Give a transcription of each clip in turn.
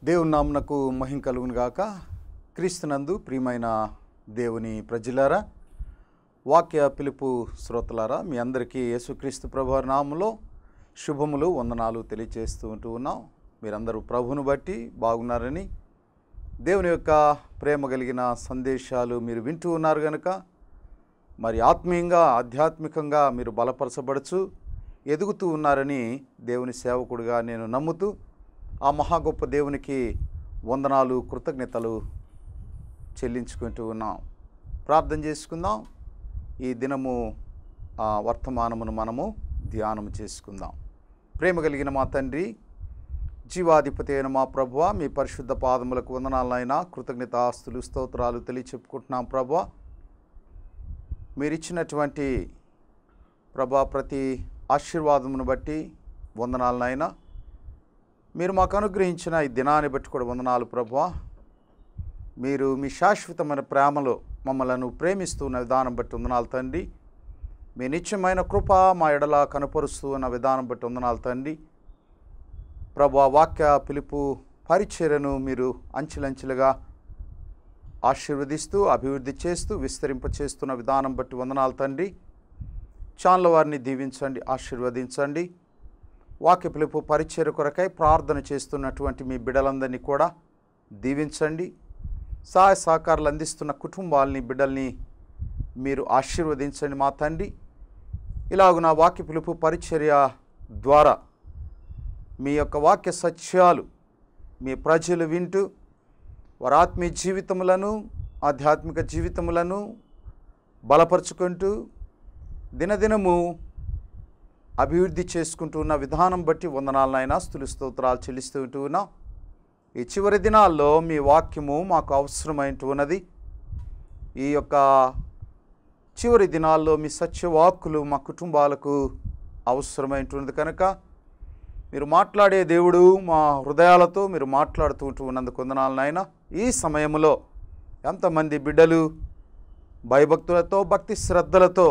దేవుని నామునకు మహిం కలుగును గాక క్రీస్తునందు ప్రియమైన దేవుని ప్రజలారా వాక్య పిలుపు శ్రోతలారా మీ అందరికీ యేసుక్రీస్తు ప్రభు నామంలో శుభములు వందనాలు తెలియజేస్తూ ఉంటూ ఉన్నాం మీరందరూ ప్రభువును బట్టి బాగున్నారని దేవుని యొక్క ప్రేమ కలిగిన సందేశాలు మీరు వింటూ ఉన్నారు కనుక మరి ఆత్మీయంగా ఆధ్యాత్మికంగా మీరు బలపరచబడుచు ఎదుగుతూ ఉన్నారని దేవుని సేవకుడిగా నేను నమ్ముతూ ఆ మహా గొప్ప దేవునికి వందనాలు కృతజ్ఞతలు చెల్లించుకుంటూ ఉన్నాం ప్రార్థన చేసుకుందాం ఈ దినము ఆ వర్తమానమును మనము ధ్యానం చేసుకుందాం ప్రేమ కలిగిన మా తండ్రి జీవాధిపతి అయిన మా ప్రభువ మీ పరిశుద్ధ పాదములకు వందనాలైనా కృతజ్ఞత ఆస్తులు స్తోత్రాలు తెలియచెప్పుకుంటున్నాం ప్రభువ మీరిచ్చినటువంటి ప్రభా ప్రతి ఆశీర్వాదమును బట్టి వందనాలనైనా మీరు మాకు అనుగ్రహించిన ఈ దినాన్ని బట్టి కూడా వందనాలు ప్రభువా మీరు మీ శాశ్వతమైన ప్రేమలో మమ్మలను ప్రేమిస్తున్న విధానం బట్టి వందనాలు తండ్రి మీ నిత్యమైన కృప మా ఎడల కనపరుస్తూ ఉన్న విధానం బట్టి వందనాలు తండ్రి ప్రభు వాక్య పిలుపు పరిచర్యను మీరు అంచెలంచెలుగా ఆశీర్వదిస్తూ అభివృద్ధి చేస్తూ విస్తరింపచేస్తున్న విధానం బట్టి వందనాలు తండ్రి ఛానల్ వారిని దీవించండి ఆశీర్వదించండి వాక్య పిలుపు పరిచయ కొరకై ప్రార్థన చేస్తున్నటువంటి మీ బిడ్డలందరినీ కూడా దీవించండి సహాయ సహకారాలు అందిస్తున్న కుటుంబాలని బిడ్డల్ని మీరు ఆశీర్వదించండి మా తండ్రి ఇలాగున వాక్య పిలుపు పరిచర్య ద్వారా మీ యొక్క వాక్య సత్యాలు మీ ప్రజలు వింటూ వారి ఆత్మీయ జీవితములను ఆధ్యాత్మిక జీవితములను బలపరుచుకుంటూ దినదినము అభివృద్ధి చేసుకుంటూ ఉన్న విధానం బట్టి వందనాలనైనా స్థులు స్తోత్రాలు చెల్లిస్తూ ఉంటూ ఉన్నాం ఈ చివరి దినాల్లో మీ వాక్యము మాకు అవసరమైనటు ఉన్నది ఈ యొక్క చివరి దినాల్లో మీ సత్యవాక్కులు మా కుటుంబాలకు అవసరమైనటువంటిది కనుక మీరు మాట్లాడే దేవుడు మా హృదయాలతో మీరు మాట్లాడుతూ ఉంటూ ఉన్నందుకు వందనాలనైనా ఈ సమయంలో ఎంతమంది బిడ్డలు భయభక్తులతో భక్తి శ్రద్ధలతో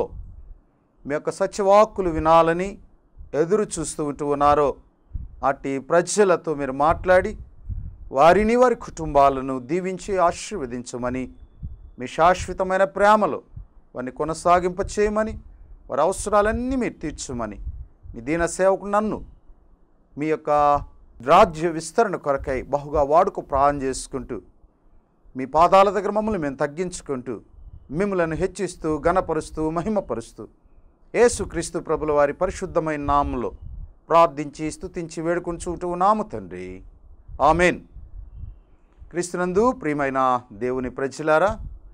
మీ యొక్క సత్యవాక్కులు వినాలని ఎదురు చూస్తూ ఉంటూ ఉన్నారో అట్టి ప్రజలతో మీరు మాట్లాడి వారిని వారి కుటుంబాలను దీవించి ఆశీర్వదించమని మీ శాశ్వతమైన ప్రేమలో వారిని కొనసాగింప చేయమని వారి అవసరాలన్నీ మీరు తీర్చమని మీ దీన సేవకు నన్ను మీ యొక్క రాజ్య విస్తరణ కొరకై బహుగా వాడుకు ప్రాణం చేసుకుంటూ మీ పాదాల దగ్గర మమ్మల్ని మేము తగ్గించుకుంటూ మిమ్మలను హెచ్చిస్తూ గణపరుస్తూ మహిమపరుస్తూ యేసుక్రీస్తు ప్రభుల వారి పరిశుద్ధమైన నామంలో ప్రార్థించి స్తుతించి వేడుకుంటూ నాము తండ్రి ఆమెన్ క్రీస్తునందు ప్రియమైన దేవుని ప్రజలారా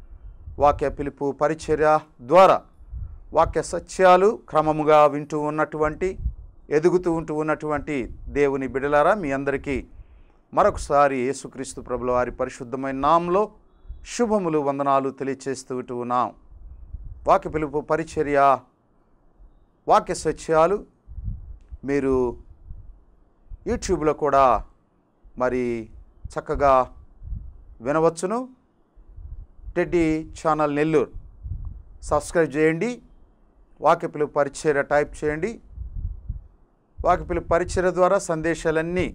వాక్య పిలుపు పరిచర్య ద్వారా వాక్య సత్యాలు క్రమముగా వింటూ ఉన్నటువంటి ఎదుగుతూ ఉంటూ ఉన్నటువంటి దేవుని బిడలారా మీ అందరికీ మరొకసారి యేసుక్రీస్తు ప్రభుల వారి పరిశుద్ధమైన నామంలో శుభములు వందనాలు తెలియచేస్తూ ఉంటూ ఉన్నాం వాక్య పిలుపు పరిచర్య వాక్య సత్యాలు మీరు యూట్యూబ్లో కూడా మరి చక్కగా వినవచ్చును టెడ్డీ ఛానల్ నెల్లూరు సబ్స్క్రైబ్ చేయండి వాక్య పిలుపు పరిచర్య టైప్ చేయండి వాక్య పిలుపు పరిచర్య ద్వారా సందేశాలన్నీ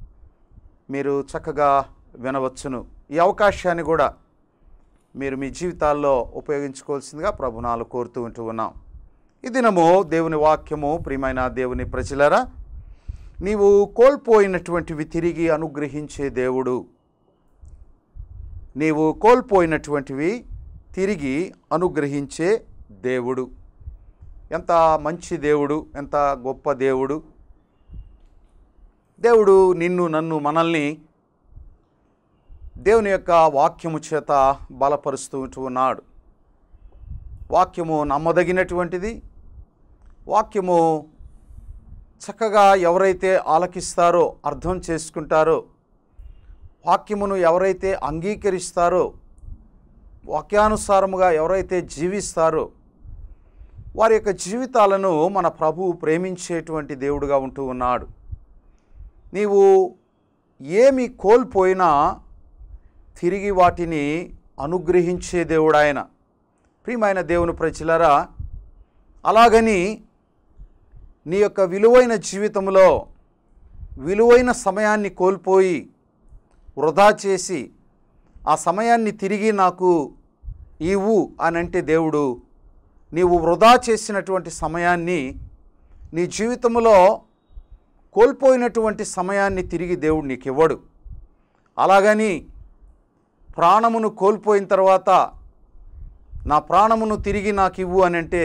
మీరు చక్కగా వినవచ్చును ఈ అవకాశాన్ని కూడా మీరు మీ జీవితాల్లో ఉపయోగించుకోవాల్సిందిగా ప్రభునాలు కోరుతూ ఉంటూ ఉన్నాం ఈ దినము దేవుని వాక్యము ప్రియమైన దేవుని ప్రజలరా నీవు కోల్పోయినటువంటివి తిరిగి అనుగ్రహించే దేవుడు నీవు కోల్పోయినటువంటివి తిరిగి అనుగ్రహించే దేవుడు ఎంత మంచి దేవుడు ఎంత గొప్ప దేవుడు దేవుడు నిన్ను నన్ను మనల్ని దేవుని యొక్క వాక్యము చేత బలపరుస్తూ ఉన్నాడు వాక్యము నమ్మదగినటువంటిది వాక్యము చక్కగా ఎవరైతే ఆలకిస్తారో అర్థం చేసుకుంటారో వాక్యమును ఎవరైతే అంగీకరిస్తారో వాక్యానుసారముగా ఎవరైతే జీవిస్తారో వారి యొక్క జీవితాలను మన ప్రభువు ప్రేమించేటువంటి దేవుడుగా ఉంటూ ఉన్నాడు నీవు ఏమి కోల్పోయినా తిరిగి వాటిని అనుగ్రహించే దేవుడు ఆయన ప్రియమైన దేవుని ప్రజలరా అలాగని నీ యొక్క విలువైన జీవితంలో విలువైన సమయాన్ని కోల్పోయి వృధా చేసి ఆ సమయాన్ని తిరిగి నాకు ఇవ్వు అని అంటే దేవుడు నీవు వృధా చేసినటువంటి సమయాన్ని నీ జీవితంలో కోల్పోయినటువంటి సమయాన్ని తిరిగి దేవుడు నీకు ఇవ్వడు అలాగని ప్రాణమును కోల్పోయిన తర్వాత నా ప్రాణమును తిరిగి నాకు ఇవ్వు అని అంటే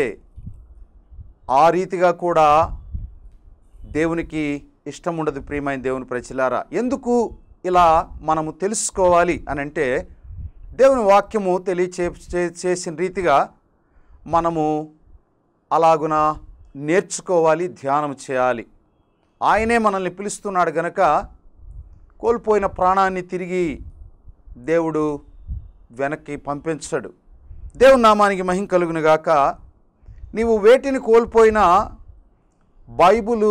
ఆ రీతిగా కూడా దేవునికి ఇష్టం ఉండదు ప్రియమైన దేవుని ప్రజలారా ఎందుకు ఇలా మనము తెలుసుకోవాలి అని అంటే దేవుని వాక్యము తెలియచే చే- చేసిన రీతిగా మనము అలాగున నేర్చుకోవాలి ధ్యానం చేయాలి ఆయనే మనల్ని పిలుస్తున్నాడు గనక కోల్పోయిన ప్రాణాన్ని తిరిగి దేవుడు వెనక్కి పంపించడు దేవుని నామానికి మహిం కలుగును గాక నీవు వేటిని కోల్పోయినా బైబులు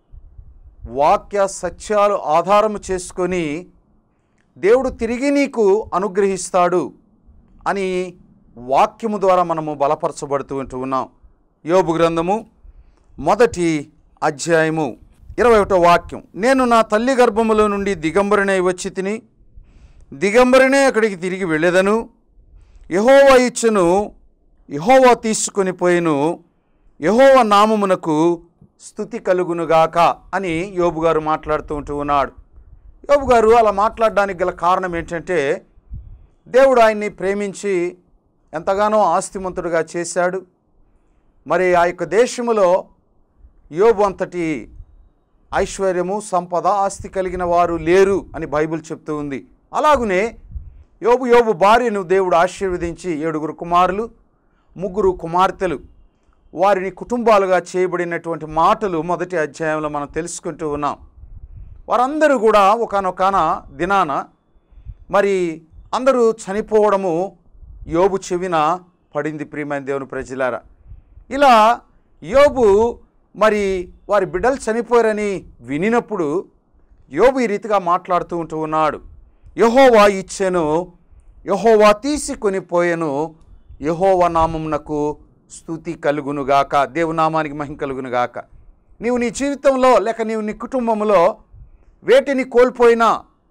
వాక్య సత్యాలు ఆధారము చేసుకొని దేవుడు తిరిగి నీకు అనుగ్రహిస్తాడు అని వాక్యము ద్వారా మనము బలపరచబడుతూ ఉంటూ ఉన్నాం యోబు గ్రంథము మొదటి అధ్యాయము ఇరవై ఒకటో వాక్యం నేను నా తల్లి గర్భములో నుండి దిగంబరినై వచ్చి తిని దిగంబరినే అక్కడికి తిరిగి వెళ్ళేదను యహోవా ఇచ్చును యహోవా తీసుకొని పోయిను యహోవా నామమునకు స్థుతి కలుగునుగాక అని యోబు గారు మాట్లాడుతూ ఉంటూ ఉన్నాడు యోబు గారు అలా మాట్లాడడానికి గల కారణం ఏంటంటే దేవుడు ఆయన్ని ప్రేమించి ఎంతగానో ఆస్తిమంతుడుగా చేశాడు మరి ఆ యొక్క దేశములో యోబు అంతటి ఐశ్వర్యము సంపద ఆస్తి కలిగిన వారు లేరు అని బైబిల్ చెప్తూ ఉంది అలాగునే యోబు యోబు భార్యను దేవుడు ఆశీర్వదించి ఏడుగురు కుమారులు ముగ్గురు కుమార్తెలు వారిని కుటుంబాలుగా చేయబడినటువంటి మాటలు మొదటి అధ్యాయంలో మనం తెలుసుకుంటూ ఉన్నాం వారందరూ కూడా ఒకనొకన దినాన మరి అందరూ చనిపోవడము యోబు చెవిన పడింది ప్రియమైన దేవుని ప్రజలారా ఇలా యోబు మరి వారి బిడ్డలు చనిపోయారని వినినప్పుడు యోబు ఈ రీతిగా మాట్లాడుతూ ఉంటూ ఉన్నాడు యహోవా ఇచ్చెను యహోవా తీసుకొని పోయెను యహోవా నామమునకు స్థుతి కలుగునుగాక దేవునామానికి మహిమ కలుగునుగాక నీవు నీ జీవితంలో లేక నీవు నీ కుటుంబంలో వేటిని కోల్పోయినా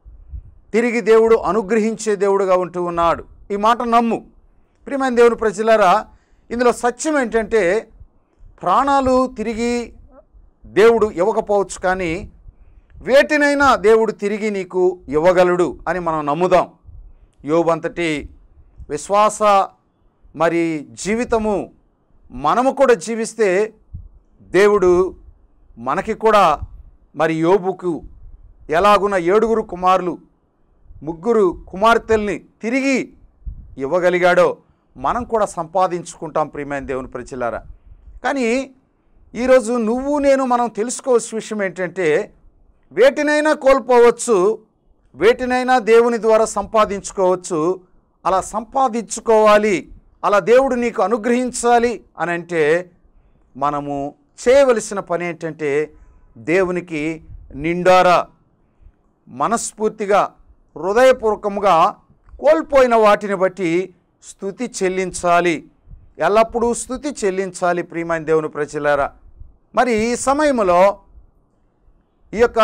తిరిగి దేవుడు అనుగ్రహించే దేవుడుగా ఉంటూ ఉన్నాడు ఈ మాట నమ్ము ప్రియమైన దేవుని ప్రజలారా ఇందులో సత్యం ఏంటంటే ప్రాణాలు తిరిగి దేవుడు ఇవ్వకపోవచ్చు కానీ వేటినైనా దేవుడు తిరిగి నీకు ఇవ్వగలడు అని మనం నమ్ముదాం యోబంతటి విశ్వాస మరి జీవితము మనము కూడా జీవిస్తే దేవుడు మనకి కూడా మరి యోబుకు ఎలాగున్న ఏడుగురు కుమారులు ముగ్గురు కుమార్తెల్ని తిరిగి ఇవ్వగలిగాడో మనం కూడా సంపాదించుకుంటాం ప్రియమైన దేవుని ప్రజలారా కానీ ఈరోజు నువ్వు నేను మనం తెలుసుకోవాల్సిన విషయం ఏంటంటే వేటినైనా కోల్పోవచ్చు వేటినైనా దేవుని ద్వారా సంపాదించుకోవచ్చు అలా సంపాదించుకోవాలి అలా దేవుడు నీకు అనుగ్రహించాలి అని అంటే మనము చేయవలసిన పని ఏంటంటే దేవునికి నిండారా మనస్ఫూర్తిగా హృదయపూర్వకముగా కోల్పోయిన వాటిని బట్టి స్థుతి చెల్లించాలి ఎల్లప్పుడూ స్థుతి చెల్లించాలి ప్రియమైన దేవుని ప్రజలారా మరి ఈ సమయంలో ఈ యొక్క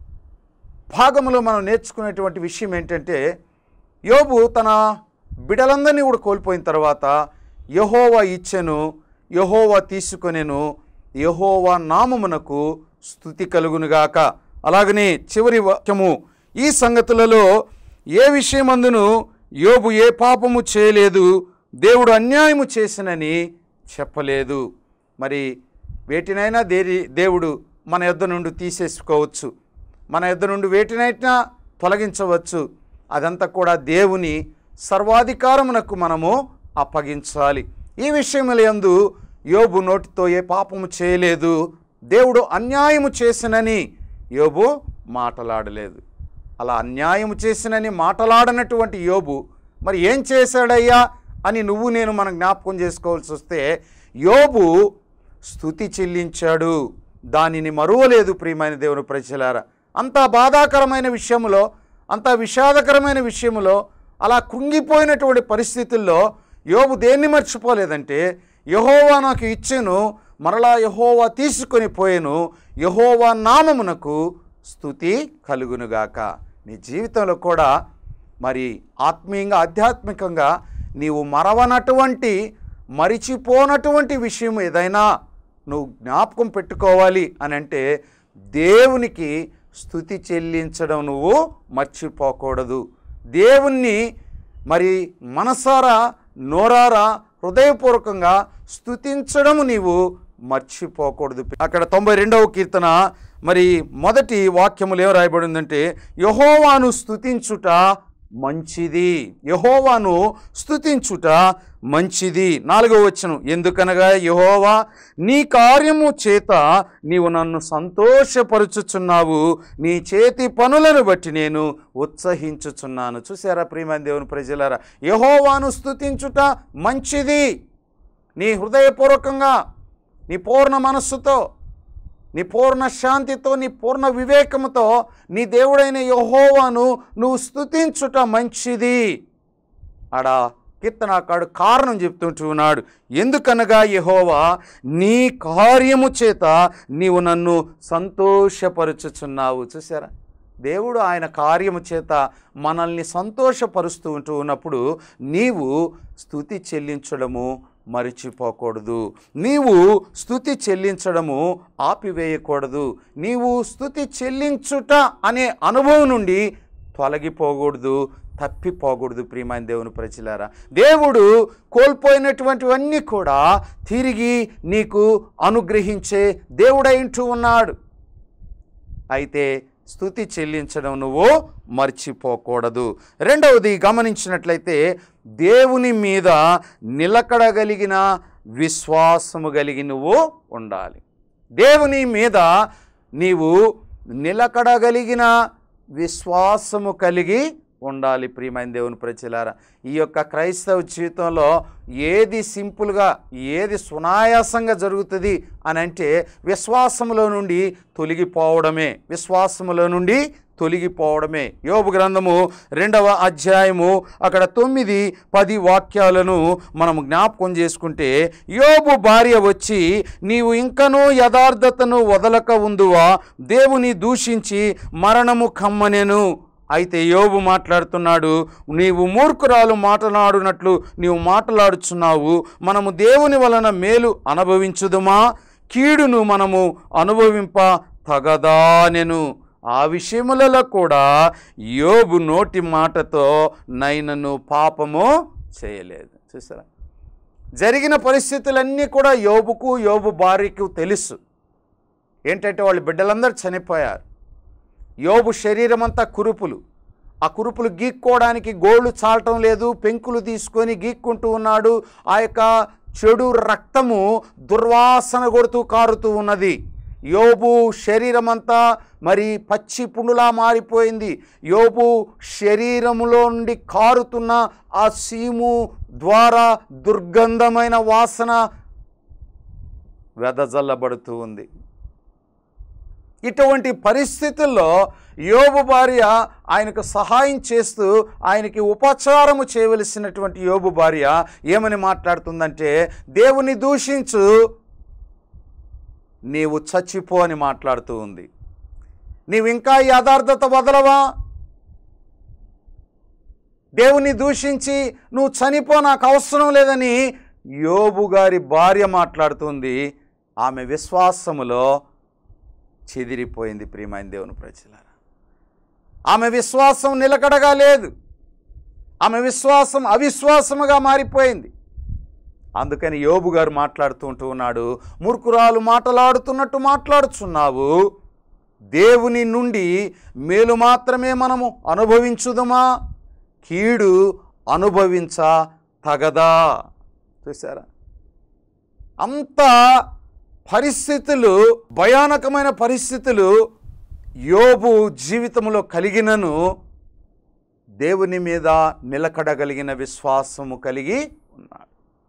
భాగంలో మనం నేర్చుకునేటువంటి విషయం ఏంటంటే యోబు తన బిడలందరినీ కూడా కోల్పోయిన తర్వాత యహోవా ఇచ్చెను యహోవా తీసుకొనెను యహోవా నామమునకు స్థుతి కలుగునుగాక అలాగనే చివరి వాక్యము ఈ సంగతులలో ఏ విషయమందును యోబు ఏ పాపము చేయలేదు దేవుడు అన్యాయము చేసినని చెప్పలేదు మరి వేటినైనా దేని దేవుడు మన యొద్ద నుండి తీసేసుకోవచ్చు మన యొద్ద నుండి వేటినైనా తొలగించవచ్చు అదంతా కూడా దేవుని సర్వాధికారమునకు మనము అప్పగించాలి ఈ విషయముల యందు యోబు నోటితో ఏ పాపము చేయలేదు దేవుడు అన్యాయము చేసినని యోబు మాటలాడలేదు అలా అన్యాయము చేసినని మాటలాడనటువంటి యోబు మరి ఏం చేశాడయ్యా అని నువ్వు నేను మనం జ్ఞాపకం చేసుకోవాల్సి వస్తే యోబు స్థుతి చెల్లించాడు దానిని మరువలేదు ప్రియమైన దేవుని ప్రజలారా అంత బాధాకరమైన విషయములో అంత విషాదకరమైన విషయములో అలా కుంగిపోయినటువంటి పరిస్థితుల్లో యోబు దేన్ని మర్చిపోలేదంటే యహోవా నాకు ఇచ్చెను మరలా యహోవా తీసుకొని పోయెను యహోవా నామమునకు స్థుతి కలుగునుగాక నీ జీవితంలో కూడా మరి ఆత్మీయంగా ఆధ్యాత్మికంగా నీవు మరవనటువంటి మరిచిపోనటువంటి విషయం ఏదైనా నువ్వు జ్ఞాపకం పెట్టుకోవాలి అని అంటే దేవునికి స్థుతి చెల్లించడం నువ్వు మర్చిపోకూడదు దేవుణ్ణి మరి మనసారా నోరారా హృదయపూర్వకంగా స్థుతించడం నీవు మర్చిపోకూడదు అక్కడ తొంభై రెండవ కీర్తన మరి మొదటి వాక్యములు ఏం రాయబడిందంటే యహోవాను స్థుతించుట మంచిది యహోవాను స్థుతించుట మంచిది నాలుగవ వచనం ఎందుకనగా యహోవా నీ కార్యము చేత నీవు నన్ను సంతోషపరుచుచున్నావు నీ చేతి పనులను బట్టి నేను ఉత్సహించుచున్నాను చూసారా ప్రియమైన దేవుని ప్రజలారా యహోవాను స్థుతించుట మంచిది నీ హృదయపూర్వకంగా నీ పూర్ణ మనస్సుతో నీ పూర్ణ శాంతితో నీ పూర్ణ వివేకముతో నీ దేవుడైన యహోవాను నువ్వు స్థుతించుట మంచిది ఆడ కీర్తనాకాడు కారణం చెప్తుంటూ ఉన్నాడు ఎందుకనగా యహోవా నీ కార్యము చేత నీవు నన్ను సంతోషపరుచుచున్నావు చూసారా దేవుడు ఆయన కార్యము చేత మనల్ని సంతోషపరుస్తూ ఉంటూ ఉన్నప్పుడు నీవు స్థుతి చెల్లించడము మరిచిపోకూడదు నీవు స్థుతి చెల్లించడము ఆపివేయకూడదు నీవు స్థుతి చెల్లించుట అనే అనుభవం నుండి తొలగిపోకూడదు తప్పిపోకూడదు ప్రియమైన దేవుని ప్రజలారా దేవుడు కోల్పోయినటువంటివన్నీ కూడా తిరిగి నీకు అనుగ్రహించే దేవుడైంటూ ఉన్నాడు అయితే స్థుతి చెల్లించడం నువ్వు మర్చిపోకూడదు రెండవది గమనించినట్లయితే దేవుని మీద నిలకడగలిగిన విశ్వాసము కలిగి నువ్వు ఉండాలి దేవుని మీద నీవు నిలకడగలిగిన విశ్వాసము కలిగి ఉండాలి ప్రియమైన దేవుని ప్రజలారా ఈ యొక్క క్రైస్తవ జీవితంలో ఏది సింపుల్గా ఏది సునాయాసంగా జరుగుతుంది అని అంటే విశ్వాసములో నుండి తొలగిపోవడమే విశ్వాసములో నుండి తొలగిపోవడమే యోబు గ్రంథము రెండవ అధ్యాయము అక్కడ తొమ్మిది పది వాక్యాలను మనం జ్ఞాపకం చేసుకుంటే యోబు భార్య వచ్చి నీవు ఇంకనూ యథార్థతను వదలక ఉందువా దేవుని దూషించి మరణము కమ్మనెను అయితే యోబు మాట్లాడుతున్నాడు నీవు మూర్ఖురాలు మాట్లాడునట్లు నీవు మాట్లాడుచున్నావు మనము దేవుని వలన మేలు అనుభవించుదుమా కీడును మనము అనుభవింప తగదానెను ఆ విషయములలో కూడా యోబు నోటి మాటతో నైనను పాపము చేయలేదు చూసారా జరిగిన పరిస్థితులన్నీ కూడా యోబుకు యోబు భార్యకు తెలుసు ఏంటంటే వాళ్ళ బిడ్డలందరూ చనిపోయారు యోబు శరీరం అంతా కురుపులు ఆ కురుపులు గీక్కోవడానికి గోళ్ళు చాలటం లేదు పెంకులు తీసుకొని గీక్కుంటూ ఉన్నాడు ఆ యొక్క చెడు రక్తము దుర్వాసన కొడుతూ కారుతూ ఉన్నది యోబు శరీరం అంతా మరి పచ్చి పుండులా మారిపోయింది యోబు శరీరములో నుండి కారుతున్న ఆ సీము ద్వారా దుర్గంధమైన వాసన వెదజల్లబడుతూ ఉంది ఇటువంటి పరిస్థితుల్లో యోబు భార్య ఆయనకు సహాయం చేస్తూ ఆయనకి ఉపచారము చేయవలసినటువంటి యోబు భార్య ఏమని మాట్లాడుతుందంటే దేవుని దూషించు నీవు చచ్చిపో అని మాట్లాడుతూ ఉంది నీవు ఇంకా యథార్థత వదలవా దేవుని దూషించి నువ్వు చనిపో నాకు అవసరం లేదని యోబు గారి భార్య మాట్లాడుతుంది ఆమె విశ్వాసములో చెదిరిపోయింది ప్రియమైన దేవుని ప్రజలారా ఆమె విశ్వాసం నిలకడగా లేదు ఆమె విశ్వాసం అవిశ్వాసముగా మారిపోయింది అందుకని యోబు గారు మాట్లాడుతూ ఉంటూ ఉన్నాడు మూర్ఖురాలు మాటలాడుతున్నట్టు మాట్లాడుచున్నావు దేవుని నుండి మేలు మాత్రమే మనము అనుభవించుదమా కీడు అనుభవించ తగదా చూసారా అంత పరిస్థితులు భయానకమైన పరిస్థితులు యోబు జీవితంలో కలిగినను దేవుని మీద నిలకడగలిగిన విశ్వాసము కలిగి ఉన్నాడు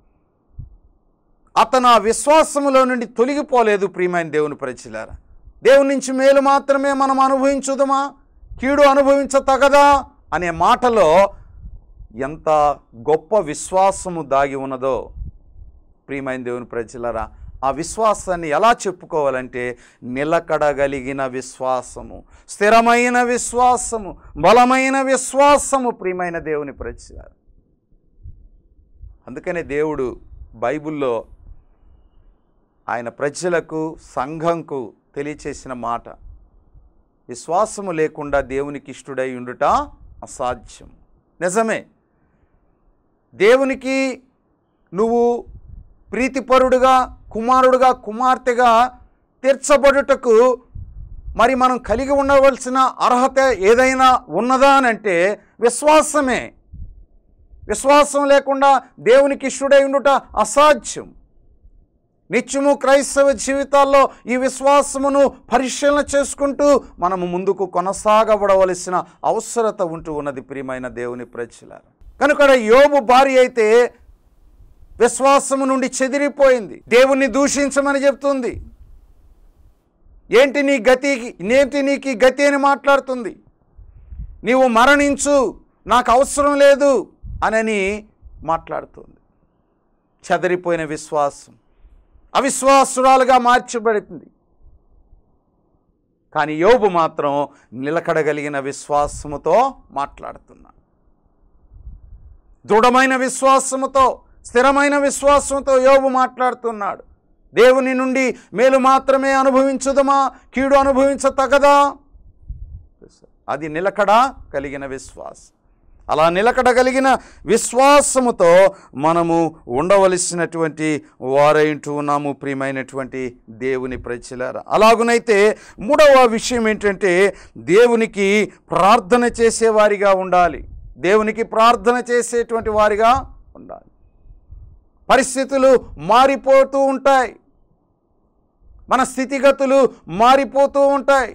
అతను ఆ విశ్వాసములో నుండి తొలగిపోలేదు ప్రియమైన దేవుని ప్రజలారా దేవుని నుంచి మేలు మాత్రమే మనం అనుభవించుదమా కీడు అనుభవించతగదా అనే మాటలో ఎంత గొప్ప విశ్వాసము దాగి ఉన్నదో ప్రియమైన దేవుని ప్రజలరా ఆ విశ్వాసాన్ని ఎలా చెప్పుకోవాలంటే నిలకడగలిగిన విశ్వాసము స్థిరమైన విశ్వాసము బలమైన విశ్వాసము ప్రియమైన దేవుని ప్రచారు అందుకనే దేవుడు బైబిల్లో ఆయన ప్రజలకు సంఘంకు తెలియచేసిన మాట విశ్వాసము లేకుండా దేవునికి ఇష్టడై ఉండుట అసాధ్యం నిజమే దేవునికి నువ్వు ప్రీతిపరుడుగా కుమారుడుగా కుమార్తెగా తీర్చబడుటకు మరి మనం కలిగి ఉండవలసిన అర్హత ఏదైనా ఉన్నదా అని అంటే విశ్వాసమే విశ్వాసం లేకుండా దేవునికి ఇష్టడై ఉండుట అసాధ్యం నిత్యము క్రైస్తవ జీవితాల్లో ఈ విశ్వాసమును పరిశీలన చేసుకుంటూ మనము ముందుకు కొనసాగబడవలసిన అవసరత ఉంటూ ఉన్నది ప్రియమైన దేవుని ప్రజలారా కనుక యోబు భార్య అయితే విశ్వాసము నుండి చెదిరిపోయింది దేవుణ్ణి దూషించమని చెప్తుంది ఏంటి నీ గతి నేటి నీకు ఈ గతి అని మాట్లాడుతుంది నీవు మరణించు నాకు అవసరం లేదు అనని మాట్లాడుతుంది చెదరిపోయిన విశ్వాసం అవిశ్వాసురాలుగా మార్చబడింది కానీ యోబు మాత్రం నిలకడగలిగిన విశ్వాసముతో మాట్లాడుతున్నాడు దృఢమైన విశ్వాసముతో స్థిరమైన విశ్వాసంతో యోబు మాట్లాడుతున్నాడు దేవుని నుండి మేలు మాత్రమే అనుభవించుదమా కీడు అనుభవించతగదా అది నిలకడ కలిగిన విశ్వాసం అలా నిలకడ కలిగిన విశ్వాసముతో మనము ఉండవలసినటువంటి వారైంటూ ఉన్నాము ప్రియమైనటువంటి దేవుని ప్రజలారా అలాగునైతే మూడవ విషయం ఏంటంటే దేవునికి ప్రార్థన చేసేవారిగా ఉండాలి దేవునికి ప్రార్థన చేసేటువంటి వారిగా ఉండాలి పరిస్థితులు మారిపోతూ ఉంటాయి మన స్థితిగతులు మారిపోతూ ఉంటాయి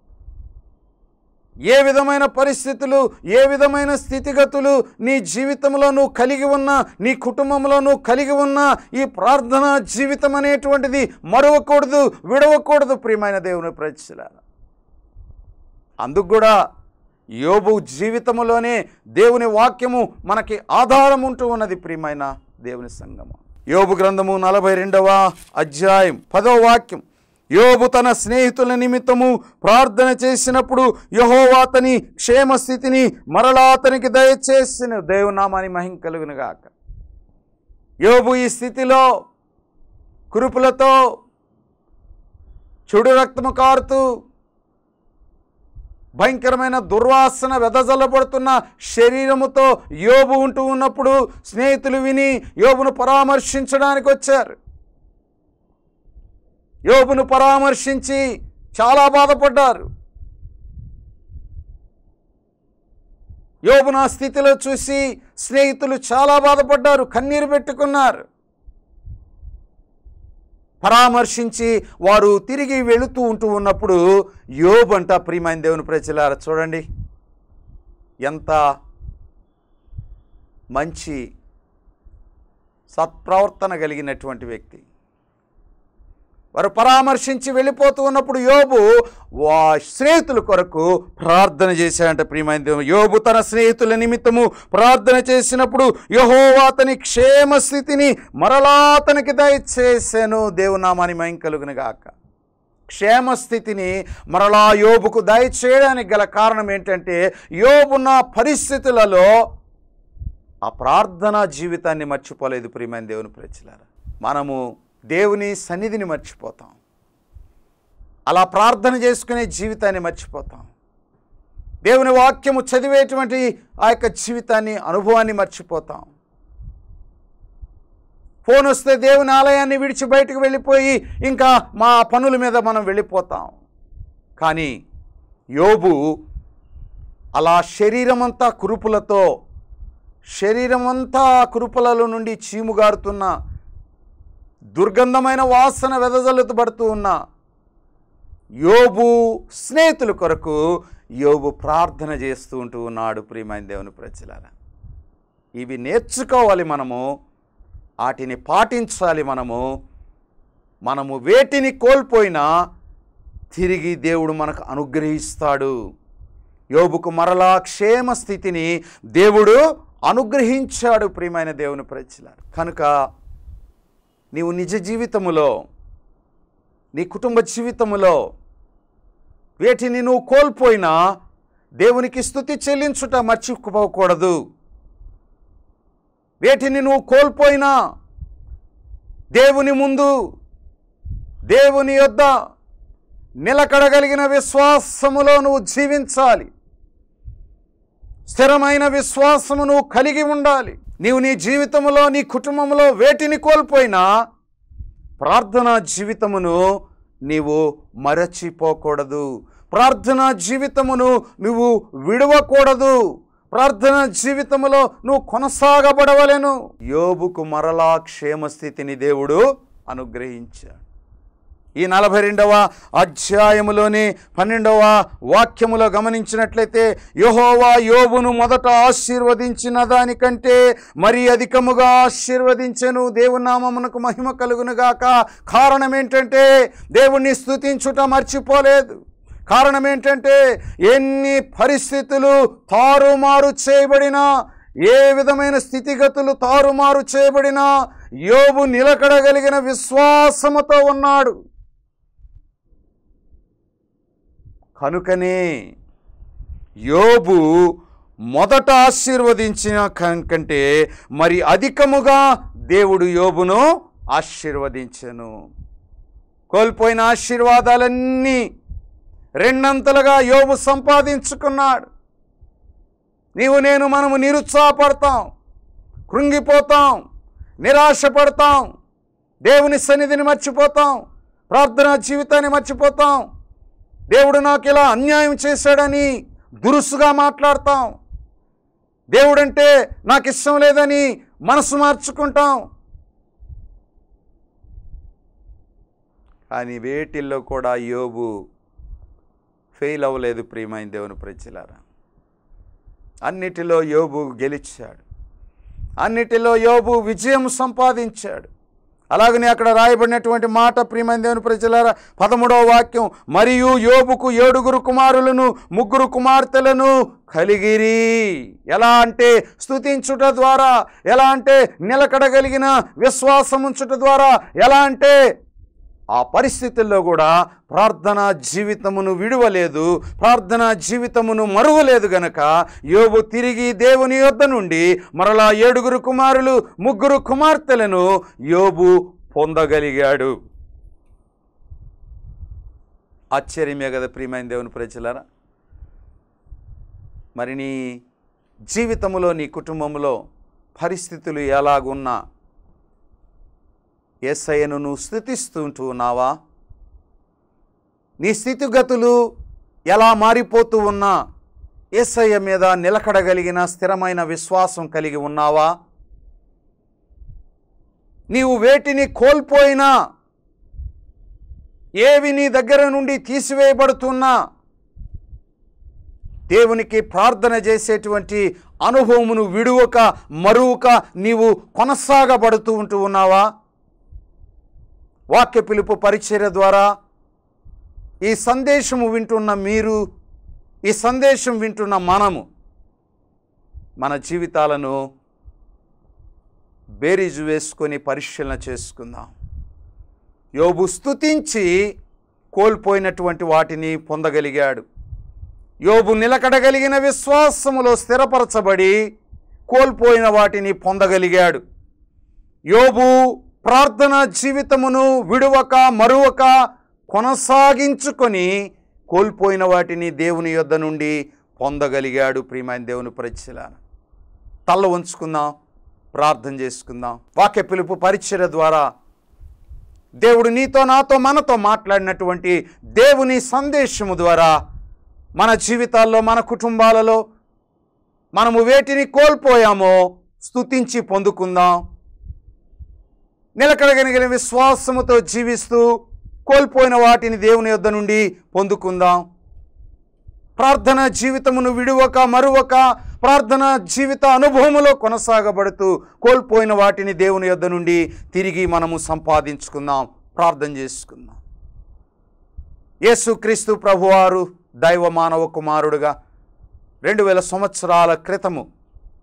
ఏ విధమైన పరిస్థితులు ఏ విధమైన స్థితిగతులు నీ జీవితంలో నువ్వు కలిగి ఉన్న నీ కుటుంబంలో నువ్వు కలిగి ఉన్న ఈ ప్రార్థన జీవితం అనేటువంటిది మరవకూడదు విడవకూడదు ప్రియమైన దేవుని ప్రజల అందుకు కూడా యోబు జీవితంలోనే దేవుని వాక్యము మనకి ఆధారం ఉంటూ ఉన్నది ప్రియమైన దేవుని సంగము యోబు గ్రంథము నలభై రెండవ అధ్యాయం పదవ వాక్యం యోబు తన స్నేహితుల నిమిత్తము ప్రార్థన చేసినప్పుడు యహోవా అతని క్షేమస్థితిని మరలా అతనికి దయచేసిన దేవునామాని మహిం కలుగునుగాక యోబు ఈ స్థితిలో కురుపులతో చెడు రక్తము కారుతూ భయంకరమైన దుర్వాసన వెదజల్లబడుతున్న శరీరముతో యోబు ఉంటూ ఉన్నప్పుడు స్నేహితులు విని యోబును పరామర్శించడానికి వచ్చారు యోబును పరామర్శించి చాలా బాధపడ్డారు యోబు నా స్థితిలో చూసి స్నేహితులు చాలా బాధపడ్డారు కన్నీరు పెట్టుకున్నారు పరామర్శించి వారు తిరిగి వెళుతూ ఉంటూ ఉన్నప్పుడు యోబు అంట ప్రియమైన దేవుని ప్రజలారా చూడండి ఎంత మంచి సత్ప్రవర్తన కలిగినటువంటి వ్యక్తి వారు పరామర్శించి వెళ్ళిపోతూ ఉన్నప్పుడు యోబు వా స్నేహితుల కొరకు ప్రార్థన చేశాడంట ప్రియమైన దేవుడు యోబు తన స్నేహితుల నిమిత్తము ప్రార్థన చేసినప్పుడు యహోవా అతని క్షేమ స్థితిని మరలా అతనికి దయచేసాను దేవునామాని మయం కలుగును గాక క్షేమస్థితిని మరలా యోబుకు దయచేయడానికి గల కారణం ఏంటంటే యోబున్న పరిస్థితులలో ఆ ప్రార్థనా జీవితాన్ని మర్చిపోలేదు ప్రియమైన దేవుని ప్రజలారా మనము దేవుని సన్నిధిని మర్చిపోతాం అలా ప్రార్థన చేసుకునే జీవితాన్ని మర్చిపోతాం దేవుని వాక్యము చదివేటువంటి ఆ యొక్క జీవితాన్ని అనుభవాన్ని మర్చిపోతాం ఫోన్ వస్తే దేవుని ఆలయాన్ని విడిచి బయటకు వెళ్ళిపోయి ఇంకా మా పనుల మీద మనం వెళ్ళిపోతాం కానీ యోబు అలా శరీరమంతా కురుపులతో శరీరమంతా ఆ కురుపులలో నుండి చీముగారుతున్న దుర్గంధమైన వాసన వెదజల్లుతబడుతూ ఉన్న యోబు స్నేహితుల కొరకు యోబు ప్రార్థన చేస్తూ ఉంటూ ఉన్నాడు ప్రియమైన దేవుని ప్రజలారా ఇవి నేర్చుకోవాలి మనము వాటిని పాటించాలి మనము మనము వేటిని కోల్పోయినా తిరిగి దేవుడు మనకు అనుగ్రహిస్తాడు యోబుకు మరలా క్షేమ స్థితిని దేవుడు అనుగ్రహించాడు ప్రియమైన దేవుని ప్రజలారు కనుక నీవు నిజ జీవితములో నీ కుటుంబ జీవితంలో వేటిని నువ్వు కోల్పోయినా దేవునికి స్థుతి చెల్లించుట మర్చిపోకూడదు వేటిని నువ్వు కోల్పోయినా దేవుని ముందు దేవుని యొద్ద నిలకడగలిగిన విశ్వాసములో నువ్వు జీవించాలి స్థిరమైన విశ్వాసము నువ్వు కలిగి ఉండాలి నీవు నీ జీవితంలో నీ కుటుంబంలో వేటిని కోల్పోయినా ప్రార్థనా జీవితమును నీవు మరచిపోకూడదు ప్రార్థనా జీవితమును నువ్వు విడవకూడదు ప్రార్థన జీవితములో నువ్వు కొనసాగబడవలెను యోబుకు మరలా క్షేమస్థితిని దేవుడు అనుగ్రహించాడు ఈ నలభై రెండవ అధ్యాయములోని పన్నెండవ వాక్యములో గమనించినట్లయితే యహోవా యోబును మొదట ఆశీర్వదించిన దానికంటే మరి అధికముగా ఆశీర్వదించెను దేవుని నామమునకు మహిమ కలుగునుగాక కారణం ఏంటంటే దేవుణ్ణి స్తుతించుట మర్చిపోలేదు కారణం ఏంటంటే ఎన్ని పరిస్థితులు తారుమారు చేయబడినా ఏ విధమైన స్థితిగతులు తారుమారు చేయబడినా యోబు నిలకడగలిగిన విశ్వాసముతో ఉన్నాడు కనుకనే యోబు మొదట ఆశీర్వదించిన కం- కంటే మరి అధికముగా దేవుడు యోబును ఆశీర్వదించెను కోల్పోయిన ఆశీర్వాదాలన్నీ రెండంతలుగా యోబు సంపాదించుకున్నాడు నీవు నేను మనము నిరుత్సాహపడతాం కృంగిపోతాం నిరాశపడతాం దేవుని సన్నిధిని మర్చిపోతాం ప్రార్థనా జీవితాన్ని మర్చిపోతాం దేవుడు నాకు ఇలా అన్యాయం చేశాడని దురుసుగా మాట్లాడతాం దేవుడంటే నాకు ఇష్టం లేదని మనసు మార్చుకుంటాం కానీ వేటిల్లో కూడా యోబు ఫెయిల్ అవ్వలేదు ప్రియమైన దేవుని ప్రజలారా అన్నిటిలో యోబు గెలిచాడు అన్నిటిలో యోబు విజయం సంపాదించాడు అలాగనే అక్కడ రాయబడినటువంటి మాట ప్రియమైన దేవుని ప్రజలారా పదమూడవ వాక్యం మరియు యోబుకు ఏడుగురు కుమారులను ముగ్గురు కుమార్తెలను కలిగిరి ఎలా అంటే స్తుతించుట ద్వారా ఎలా అంటే నిలకడగలిగిన విశ్వాసం ఉంచుట ద్వారా ఎలా అంటే ఆ పరిస్థితుల్లో కూడా ప్రార్థనా జీవితమును విడువలేదు ప్రార్థనా జీవితమును మరువలేదు గనక యోబు తిరిగి దేవుని యొద్ద నుండి మరలా ఏడుగురు కుమారులు ముగ్గురు కుమార్తెలను యోబు పొందగలిగాడు ఆశ్చర్యమే కదా ప్రియమైన దేవుని ప్రజలారా మరి నీ జీవితంలో నీ కుటుంబంలో పరిస్థితులు ఎలాగున్నా ఏసయ్యను నువ్వు స్థుతిస్తుంటూ ఉన్నావా నీ స్థితిగతులు ఎలా మారిపోతూ ఉన్నా ఏసయ్య మీద నిలకడగలిగిన స్థిరమైన విశ్వాసం కలిగి ఉన్నావా నీవు వేటిని కోల్పోయినా ఏవి నీ దగ్గర నుండి తీసివేయబడుతున్నా దేవునికి ప్రార్థన చేసేటువంటి అనుభవమును విడువక మరువక నీవు కొనసాగబడుతూ ఉంటూ ఉన్నావా వాక్య పిలుపు పరిచర్య ద్వారా ఈ సందేశము వింటున్న మీరు ఈ సందేశం వింటున్న మనము మన జీవితాలను బేరీజు వేసుకొని పరిశీలన చేసుకుందాం యోబు స్తుతించి కోల్పోయినటువంటి వాటిని పొందగలిగాడు యోబు నిలకడగలిగిన విశ్వాసములో స్థిరపరచబడి కోల్పోయిన వాటిని పొందగలిగాడు యోబు ప్రార్థన జీవితమును విడువక మరువక కొనసాగించుకొని కోల్పోయిన వాటిని దేవుని యొద్ద నుండి పొందగలిగాడు ప్రియమైన దేవుని పరిచయాలను తల్ల ఉంచుకుందాం ప్రార్థన చేసుకుందాం వాక్య పిలుపు పరిచయ ద్వారా దేవుడు నీతో నాతో మనతో మాట్లాడినటువంటి దేవుని సందేశము ద్వారా మన జీవితాల్లో మన కుటుంబాలలో మనము వేటిని కోల్పోయామో స్తుతించి పొందుకుందాం నిలకడగలిగిన విశ్వాసముతో జీవిస్తూ కోల్పోయిన వాటిని దేవుని యొద్ద నుండి పొందుకుందాం ప్రార్థన జీవితమును విడువక మరువక ప్రార్థన జీవిత అనుభవములో కొనసాగబడుతూ కోల్పోయిన వాటిని దేవుని యొద్ద నుండి తిరిగి మనము సంపాదించుకుందాం ప్రార్థన చేసుకుందాం యేసుక్రీస్తు ప్రభువారు దైవ మానవ కుమారుడుగా రెండు వేల సంవత్సరాల క్రితము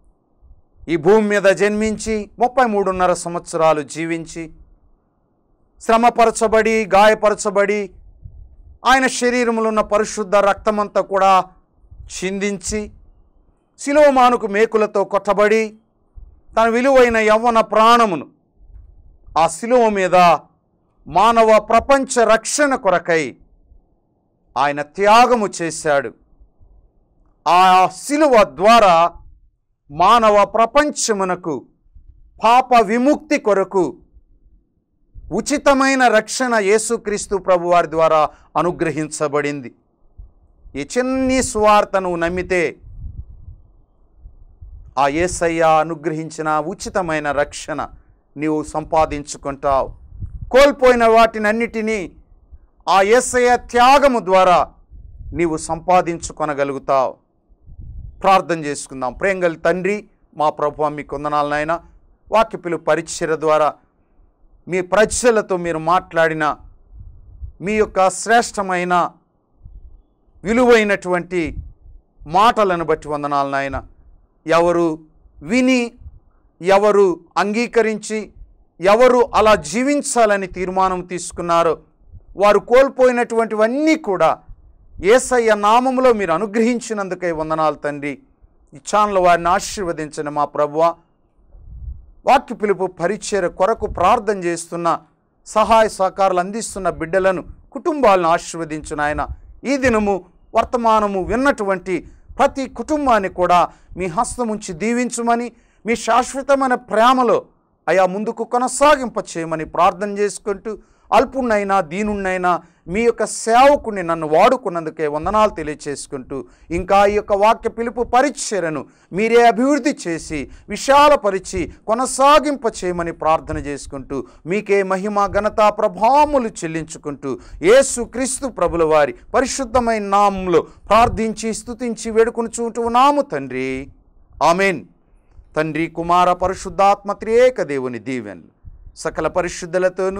ఈ భూమి మీద జన్మించి ముప్పై మూడున్నర సంవత్సరాలు జీవించి శ్రమపరచబడి గాయపరచబడి ఆయన శరీరంలో ఉన్న పరిశుద్ధ రక్తమంతా కూడా చిందించి శిలోమానుకు మేకులతో కొట్టబడి తన విలువైన యవ్వన ప్రాణమును ఆ శిలువ మీద మానవ ప్రపంచ రక్షణ కొరకై ఆయన త్యాగము చేశాడు ఆ శిలువ ద్వారా మానవ ప్రపంచమునకు పాప విముక్తి కొరకు ఉచితమైన రక్షణ యేసుక్రీస్తు ప్రభు వారి ద్వారా అనుగ్రహించబడింది ఈ చిన్ని సువార్తను నమ్మితే ఆ యేసయ్య అనుగ్రహించిన ఉచితమైన రక్షణ నీవు సంపాదించుకుంటావు కోల్పోయిన వాటినన్నిటినీ ఆ యేసయ్య త్యాగము ద్వారా నీవు సంపాదించుకొనగలుగుతావు ప్రార్థన చేసుకుందాం ప్రేంగల్ తండ్రి మా ప్రభు మీ కొందనాలనైనా వాక్యపిలు పరిచయ ద్వారా మీ ప్రజలతో మీరు మాట్లాడిన మీ యొక్క శ్రేష్టమైన విలువైనటువంటి మాటలను బట్టి వందనాలు నాయన ఎవరు విని ఎవరు అంగీకరించి ఎవరు అలా జీవించాలని తీర్మానం తీసుకున్నారో వారు కోల్పోయినటువంటివన్నీ కూడా ఏసయ్య నామములో మీరు అనుగ్రహించినందుకై వందనాలు తండ్రి ఈ ఛానల్ వారిని ఆశీర్వదించండి మా ప్రభువా వాక్య పిలుపు పరిచయ కొరకు ప్రార్థన చేస్తున్న సహాయ సహకారాలు అందిస్తున్న బిడ్డలను కుటుంబాలను ఆశీర్వదించిన ఆయన ఈ దినము వర్తమానము విన్నటువంటి ప్రతి కుటుంబాన్ని కూడా మీ హస్తముంచి దీవించుమని మీ శాశ్వతమైన ప్రేమలో అయా ముందుకు కొనసాగింప చేయమని ప్రార్థన చేసుకుంటూ అల్పుణ్ణైనా దీనుణ్ణైనా మీ యొక్క సేవకుని నన్ను వాడుకున్నందుకే వందనాలు తెలియచేసుకుంటూ ఇంకా ఈ యొక్క వాక్య పిలుపు పరిచర్యను మీరే అభివృద్ధి చేసి విశాలపరిచి కొనసాగింప చేయమని ప్రార్థన చేసుకుంటూ మీకే మహిమ ఘనత ప్రభావములు చెల్లించుకుంటూ యేసు క్రీస్తు ప్రభుల వారి పరిశుద్ధమైన నామంలో ప్రార్థించి స్తుతించి వేడుకొని చూంటున్నాము తండ్రి ఆమెన్ తండ్రి కుమార పరిశుద్ధాత్మ త్రియేక దేవుని దీవెనలు సకల పరిశుద్ధులతోనూ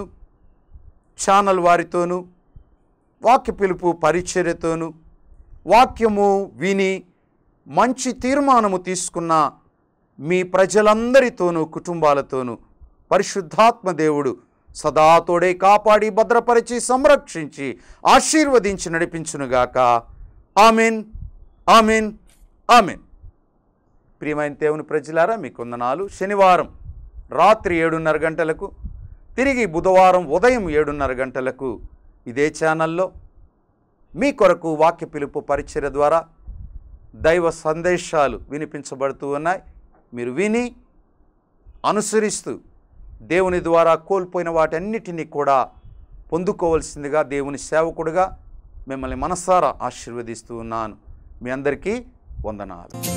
ఛానల్ వారితోనూ వాక్య పిలుపు పరిచర్యతోనూ వాక్యము విని మంచి తీర్మానము తీసుకున్న మీ ప్రజలందరితోనూ కుటుంబాలతోనూ పరిశుద్ధాత్మ దేవుడు సదా తోడే కాపాడి భద్రపరిచి సంరక్షించి ఆశీర్వదించి నడిపించునుగాక ఆమెన్ ఆమెన్ ఆమెన్ ప్రియమైన దేవుని ప్రజలారా మీకు వందనాలు శనివారం రాత్రి ఏడున్నర గంటలకు తిరిగి బుధవారం ఉదయం ఏడున్నర గంటలకు ఇదే ఛానల్లో మీ కొరకు వాక్య పిలుపు పరిచయ ద్వారా దైవ సందేశాలు వినిపించబడుతూ ఉన్నాయి మీరు విని అనుసరిస్తూ దేవుని ద్వారా కోల్పోయిన వాటన్నిటినీ కూడా పొందుకోవలసిందిగా దేవుని సేవకుడుగా మిమ్మల్ని మనసారా ఆశీర్వదిస్తూ ఉన్నాను మీ అందరికీ వందనాలు